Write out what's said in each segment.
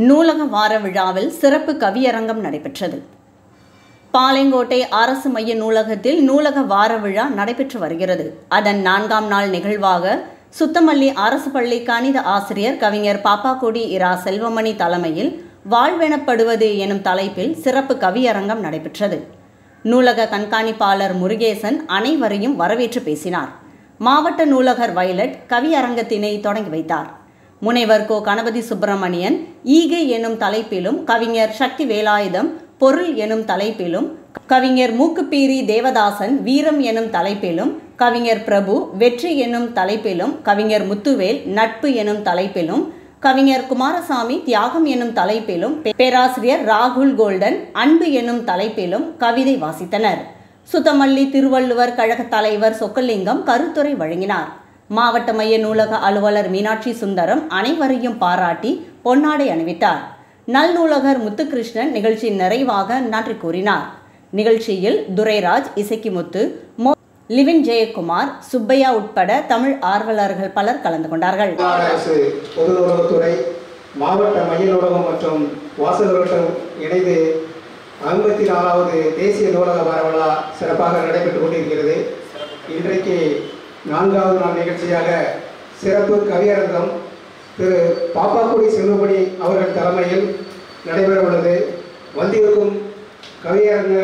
நூலக வார விழாவில் சிறப்பு கவியரங்கம் நடைபெற்றது பாளையங்கோட்டை அரசு மைய நூலகத்தில் நூலக வார விழா நடைபெற்று வருகிறது அதன் நான்காம் நாள் நிகழ்வாக சுத்தமல்லி அரசு பள்ளி கணித ஆசிரியர் கவிஞர் பாப்பாக்கோடி இரா செல்வமணி தலைமையில் வாழ்வெனப்படுவது எனும் தலைப்பில் சிறப்பு கவியரங்கம் நடைபெற்றது நூலக கண்காணிப்பாளர் முருகேசன் அனைவரையும் வரவேற்று பேசினார் மாவட்ட நூலகர் வயலட் கவியரங்கத்தினை தொடங்கி வைத்தார் முனைவர் கோ கணபதி சுப்பிரமணியன் ஈகை எனும் தலைப்பிலும் கவிஞர் சக்தி வேலாயுதம் பொருள் எனும் தலைப்பிலும் கவிஞர் மூக்குப்பீரி தேவதாசன் வீரம் எனும் தலைப்பிலும் கவிஞர் பிரபு வெற்றி எனும் தலைப்பிலும் கவிஞர் முத்துவேல் நட்பு எனும் தலைப்பிலும் கவிஞர் குமாரசாமி தியாகம் எனும் தலைப்பிலும் பேராசிரியர் ராகுல் கோல்டன் அன்பு எனும் தலைப்பிலும் கவிதை வாசித்தனர் சுத்தமல்லி திருவள்ளுவர் கழக தலைவர் சொக்கலிங்கம் கருத்துரை வழங்கினார் மாவட்ட மைய நூலக அலுவலர் மீனாட்சி சுந்தரம் அனைவரையும் பாராட்டி பொன்னாடை அணிவித்தார் நல்நூலகர் முத்துகிருஷ்ணன் நிகழ்ச்சி நிறைவாக நன்றி கூறினார் நிகழ்ச்சியில் துரைராஜ் இசக்கிமுத்து மோ லிவின் ஜெயக்குமார் சுப்பையா உட்பட தமிழ் ஆர்வலர்கள் பலர் கலந்து கொண்டார்கள் தமிழ்நாடு அரசு பொது நூலகத்துறை மாவட்ட மைய நூலகம் மற்றும் வாசகர்களுடன் இணைந்து ஐம்பத்தி நாலாவது தேசிய நூலக வார விழா சிறப்பாக நடைபெற்றுக் கொண்டிருக்கிறது இன்றைக்கு நான்காவது நாள் நிகழ்ச்சியாக சிறப்பு கவியரங்கம் திரு பாப்பாக்குடி செல்வமணி அவர்கள் தலைமையில் நடைபெற உள்ளது வந்திருக்கும் கவியரங்க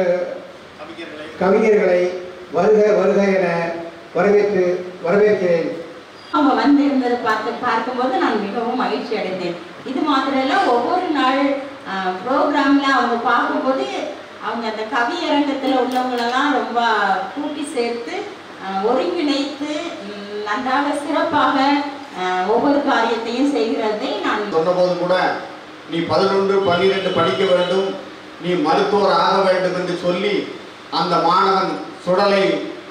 கவிஞர்களை வருக வருக என வரவேற்று வரவேற்கிறேன் அவங்க வந்திருந்ததை பார்த்து பார்க்கும்போது நான் மிகவும் மகிழ்ச்சி அடைந்தேன் இது மாத்திரம் இல்ல ஒவ்வொரு நாள் ப்ரோக்ராம்ல அவங்க பார்க்கும்போது அவங்க அந்த கவியரங்கத்தில் உள்ளவங்களெல்லாம் ரொம்ப கூட்டி சேர்த்து ஆஹ், ஒருங்கிணைத்து ம், நன்றாக சிறப்பாக ஆஹ், ஒவ்வொரு காரியத்தையும் செய்கிறதை நான் சொன்னபோது கூட நீ பதினொன்று பன்னிரெண்டு படிக்க வேண்டும் நீ மருத்துவர் ஆக வேண்டும் என்று சொல்லி அந்த மாணவன் சுடலை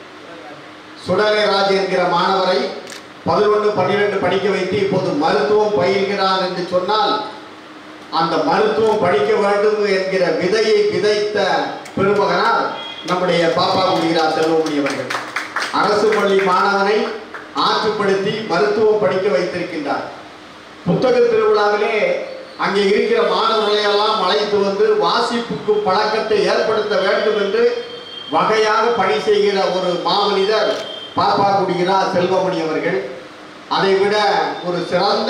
சுடலை ராஜ் என்கிற மாணவரை பதினொன்று பன்னிரெண்டு படிக்க வைத்து இப்போது மருத்துவம் பயில்கிறான் என்று சொன்னால் அந்த மருத்துவம் படிக்க வேண்டும் என்கிற விதையை விதைத்த பெருமகனார் நம்முடைய பாப்பா முடிகிறா செல்வமணி அவர்கள் அரசு பள்ளி மாணவனை ஆற்றுப்படுத்தி மருத்துவம் படிக்க வைத்திருக்கின்றார் புத்தக திருவிழாவிலே அங்கே இருக்கிற மாணவர்களை எல்லாம் அழைத்து வந்து வாசிப்புக்கு பழக்கத்தை ஏற்படுத்த வேண்டும் என்று வகையாக பணி செய்கிற ஒரு மாமனிதர் பாப்பா குடிகிறார் செல்வமணி அவர்கள் அதை விட ஒரு சிறந்த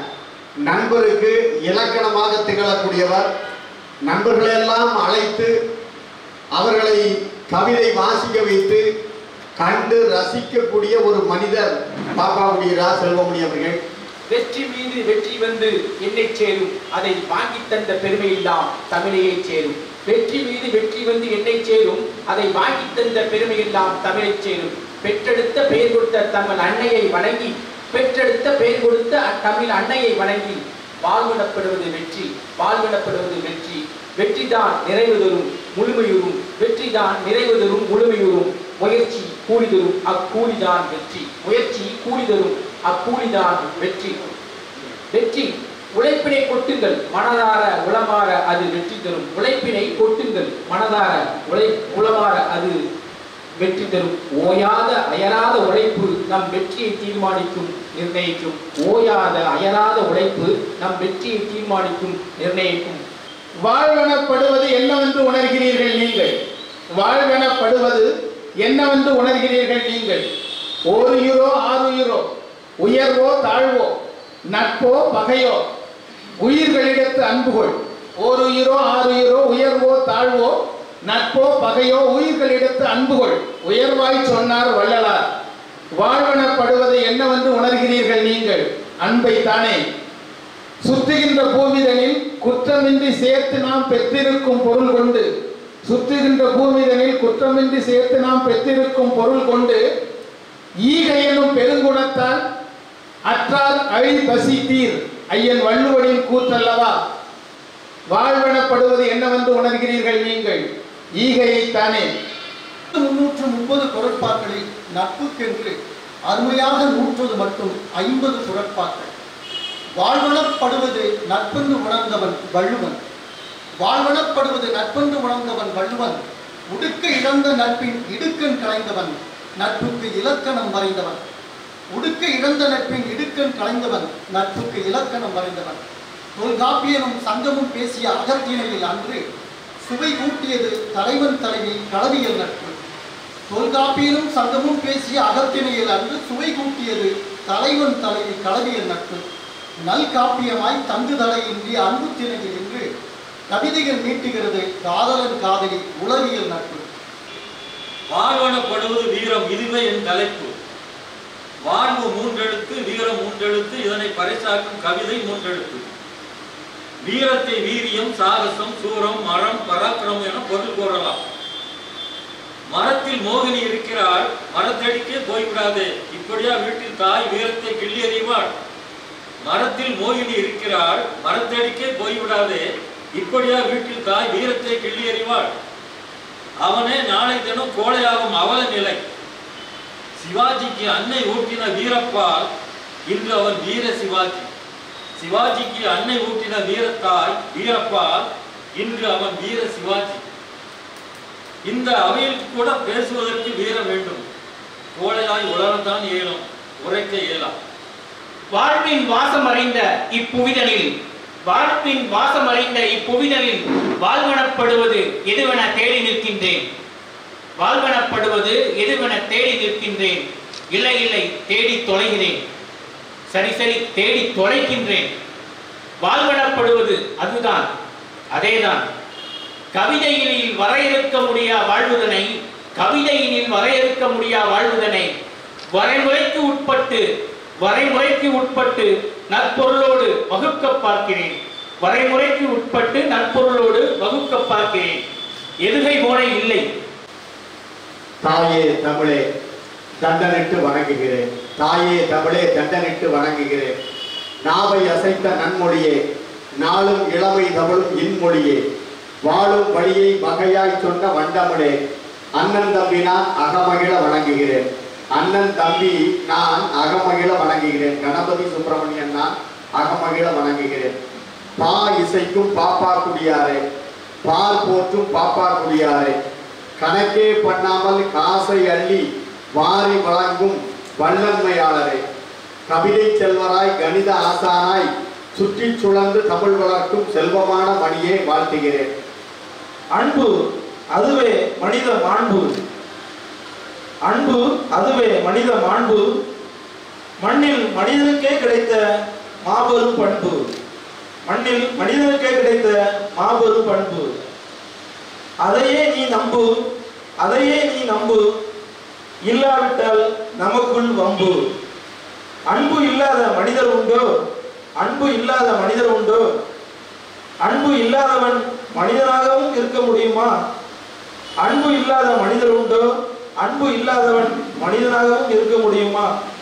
நண்பருக்கு இலக்கணமாக திகழக்கூடியவர் நண்பர்களெல்லாம் அழைத்து அவர்களை கவிதை வாசிக்க வைத்து கண்டு ரசிக்கக்கூடிய ஒரு மனிதர் பாப்பா குடிகிறார் செல்வமணி அவர்கள் வெற்றி மீது வெற்றி வந்து என்னை சேரும் அதை வாங்கி தந்த பெருமை எல்லாம் தமிழையே சேரும் வெற்றி மீது வெற்றி வந்து என்னை சேரும் அதை வாங்கி தந்த பெருமை எல்லாம் தமிழை சேரும் பெற்றெடுத்த பெயர் கொடுத்த தமிழ் அன்னையை வணங்கி பெற்றெடுத்த பெயர் கொடுத்த தமிழ் அன்னையை வணங்கி வாழ்விடப்படுவது வெற்றி வாழ்விடப்படுவது வெற்றி வெற்றிதான் நிறைவு தரும் முழுமையுறும் வெற்றிதான் நிறைவு தரும் முழுமையுறும் முயற்சி கூலி தரும் அக்கூலிதான் வெற்றி முயற்சி கூலி தரும் அக்கூலிதான் வெற்றி வெற்றி உழைப்பினை கொட்டுங்கள் மனதார உளமாற அது வெற்றி தரும் உழைப்பினை கொட்டுங்கள் மனதார உழை உளமாற அது வெற்றி தரும் ஓயாத அயராத உழைப்பு நம் வெற்றியை தீர்மானிக்கும் நிர்ணயிக்கும் ஓயாத அயராத உழைப்பு நம் வெற்றியை தீர்மானிக்கும் நிர்ணயிக்கும் வாழ்வெனப்படுவது என்னவென்று உணர்கிறீர்கள் நீங்கள் வாழ்வெனப்படுவது என்னவென்று உணர்கிறீர்கள் நீங்கள் ஒரு யூரோ ஆறு யூரோ உயர்வோ தாழ்வோ நட்போ பகையோ உயிர்களிடத்து அன்புகொள் ஒரு யூரோ ஆறு யூரோ உயர்வோ தாழ்வோ நட்போ பகையோ உயிர்களிடத்து அன்புகொள் உயர்வாய் சொன்னார் வள்ளலார் வாழ்வெனப்படுவது என்னவென்று உணர்கிறீர்கள் நீங்கள் அன்பை தானே சுற்றுகின்ற பூமிதனில் குற்றமின்றி சேர்த்து நாம் பெற்றிருக்கும் பொருள் கொண்டு சுற்றுகின்ற பூமிதனில் குற்றமின்றி சேர்த்து நாம் பெற்றிருக்கும் பொருள் கொண்டு ஈகை எனும் பெருங்குணத்தால் அற்றார் அழி பசி தீர் ஐயன் வள்ளுவனின் கூற்றல்லவா வாழ்வெனப்படுவது என்னவென்று உணர்கிறீர்கள் நீங்கள் ஈகையைத்தானே முன்னூற்று முப்பது குரட்பாக்களில் நட்புக்கென்று அருமையாக நூற்றது மட்டும் ஐம்பது குரட்பாக்கள் வாழ்வனப்படுவது நட்பென்று உணர்ந்தவன் வள்ளுவன் வாழ்வனப்படுவது நட்பென்று உணர்ந்தவன் வள்ளுவன் உடுக்க இழந்த நட்பின் இடுக்கண் களைந்தவன் நட்புக்கு இலக்கணம் வரைந்தவன் உடுக்க இழந்த நட்பின் இடுக்கண் களைந்தவன் நட்புக்கு இலக்கணம் வரைந்தவன் தொல்காப்பியனும் சங்கமும் பேசிய அகத்திணையில் அன்று சுவை ஊட்டியது தலைவன் தலைவி களவியல் நட்பு தொல்காப்பியனும் சங்கமும் பேசிய அகத்திணையில் அன்று சுவை கூட்டியது தலைவன் தலைவி களவியல் நட்பு நல் காப்பியமாய் தங்கு தலையின்றி அன்பு திணையில் என்று கவிதைகள் மீட்டுகிறது காதலன் காதலி உளவியல் நட்பு வாழ்வனப்படுவது வீரம் இதுவே என் தலைப்பு வாழ்வு மூன்றெழுத்து வீரம் மூன்றெழுத்து இதனை பறைசாற்றும் கவிதை மூன்றெழுத்து வீரத்தை வீரியம் சாகசம் சூரம் மரம் பராக்கிரமம் என பொருள் கூறலாம் மரத்தில் மோகினி இருக்கிறாள் மரத்தடிக்கே போய்விடாதே இப்படியா வீட்டில் தாய் வீரத்தை கிள்ளி எறிவாள் மரத்தில் மோகினி இருக்கிறாள் மரத்தடிக்கே போய்விடாதே இப்படியா வீட்டில் தாய் வீரத்தை கிள்ளி எறிவாள் அவனே நாளை தினம் கோழையாகும் அவல நிலை சிவாஜிக்கு அன்னை ஊட்டின வீரப்பால் இன்று அவன் வீர சிவாஜி சிவாஜிக்கு அன்னை ஊட்டின வீரத்தாய் வீரப்பால் இன்று அவன் வீர சிவாஜி இந்த அவையில் கூட பேசுவதற்கு வீரம் வேண்டும் கோழையாய் உலரத்தான் இயலும் உரைக்க இயலாம் வாழ்வின் வாசம் அறிந்த இப்புவிதனில் வாழ்வின் வாசம் அறிந்த இப்புவிதனில் வாழ்வனப்படுவது எதுவென தேடி நிற்கின்றேன் வாழ்வனப்படுவது எதுவென தேடி நிற்கின்றேன் இல்லை இல்லை தேடி தொலைகிறேன் சரி சரி தேடி தொலைக்கின்றேன் வாழ்வனப்படுவது அதுதான் அதேதான் கவிதையினில் வரையறுக்க முடியா வாழ்வுதனை கவிதையினில் வரையறுக்க முடியா வாழ்வுதனை வரைமுறைக்கு உட்பட்டு வரைமுறைக்கு உட்பட்டு நற்பொருளோடு வகுக்க பார்க்கிறேன் வரைமுறைக்கு உட்பட்டு நற்பொருளோடு வகுக்க பார்க்கிறேன் எதுகை மோனை இல்லை தாயே தமிழே தண்டனிட்டு வணங்குகிறேன் தாயே தமிழே தண்டனிட்டு வணங்குகிறேன் நாவை அசைத்த நன்மொழியே நாளும் இளமை தமிழும் இன்மொழியே வாழும் வழியை வகையாய் சொன்ன வண்டமிழே அண்ணன் தம்பி நான் அகமகிழ வணங்குகிறேன் அண்ணன் தம்பி நான் அகமகிழ வணங்குகிறேன் கணபதி சுப்பிரமணியன் நான் அகமகிழ வணங்குகிறேன் பா இசைக்கும் பாப்பா குடியாரே பால் போற்றும் பாப்பா குடியாரே கணக்கே பண்ணாமல் காசை அள்ளி வாரி வழங்கும் வல்லன்மையாளரே கவிதை செல்வராய் கணித ஆசானாய் சுற்றி சுழந்து தமிழ் வளர்க்கும் செல்வமான மணியை வாழ்த்துகிறேன் அன்பு அதுவே மனித மாண்பு அன்பு அதுவே மனித மாண்பு மண்ணில் மனிதனுக்கே கிடைத்த மாபெரும் பண்பு மண்ணில் மனிதனுக்கே கிடைத்த மாபெரும் பண்பு அதையே நீ நம்பு அதையே நீ நம்பு இல்லாவிட்டால் நமக்குள் வம்பு அன்பு இல்லாத மனிதர் உண்டோ அன்பு இல்லாத மனிதர் உண்டோ அன்பு இல்லாதவன் மனிதனாகவும் இருக்க முடியுமா அன்பு இல்லாத மனிதர் உண்டோ அன்பு இல்லாதவன் மனிதனாகவும் இருக்க முடியுமா